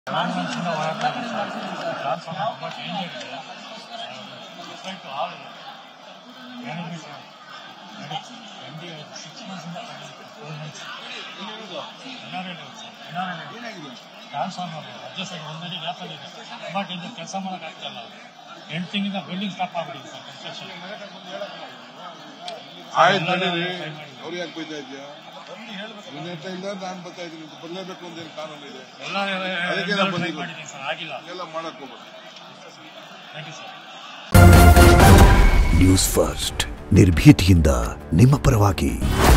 ನಾನು ಮನಸ್ಸಿಂದ ಹೋರಾಟ ಟ್ರಾನ್ಸ್ಫಾರ್ಮರ್ ತುಂಬ ಚೇಂಜ್ ಆಗಿದೆ result all management M D six ಮಂತ್ಸಿಂದ ಫೋರ್ ಮಂತ್ಸ್ ಟ್ರಾನ್ಸ್ಫಾರ್ಮರ್ ಅಡ್ಜಸ್ಟ್ ಒಂದಡಿ ಗ್ಯಾಪಲ್ಲಿ ಇದೆ ತುಂಬ ಡೇಂಜರ್ ಕೆಲಸ ಮಾಡೋಕ್ಕಾಗ್ತಲ್ಲ ಎಂಟು ತಿಂಗಳಿಂದ ಬಿಲ್ಡಿಂಗ್ ಸ್ಟಾಪ್ ಆಗ್ಬಿಟ್ಟಿದೆ ಸರ್ ಕನ್ಸ್ಟ್ರಕ್ಷನ್ ಆಯ್ತು ನಡೀರಿ ಅವ್ರು ಯಾಕೆ ಬೈತಾ ಇದೆಯಾ ನಿನ್ನ ಹತ್ರ ಇಲ್ಲ ನಾನು ಬರ್ತಾ ಇದ್ದೀನಿ ಬರಲೇಬೇಕು ಅಂತ ಏನು ಕಾನೂನು ಇದೆ ಎಲ್ಲ ಅದಕ್ಕೆ ಟ್ರೈ ಬಂದಿದ್ದು. ಮಾಡಿದ್ದೀನಿ ಸರ್ ಆಗಿಲ್ಲ ಎಲ್ಲ ಮಾಡಕ್ ಹೋಗ್ಬೇಕು thank you sir News First ನಿರ್ಭೀತಿಯಿಂದ ನಿಮ್ಮ ಪರವಾಗಿ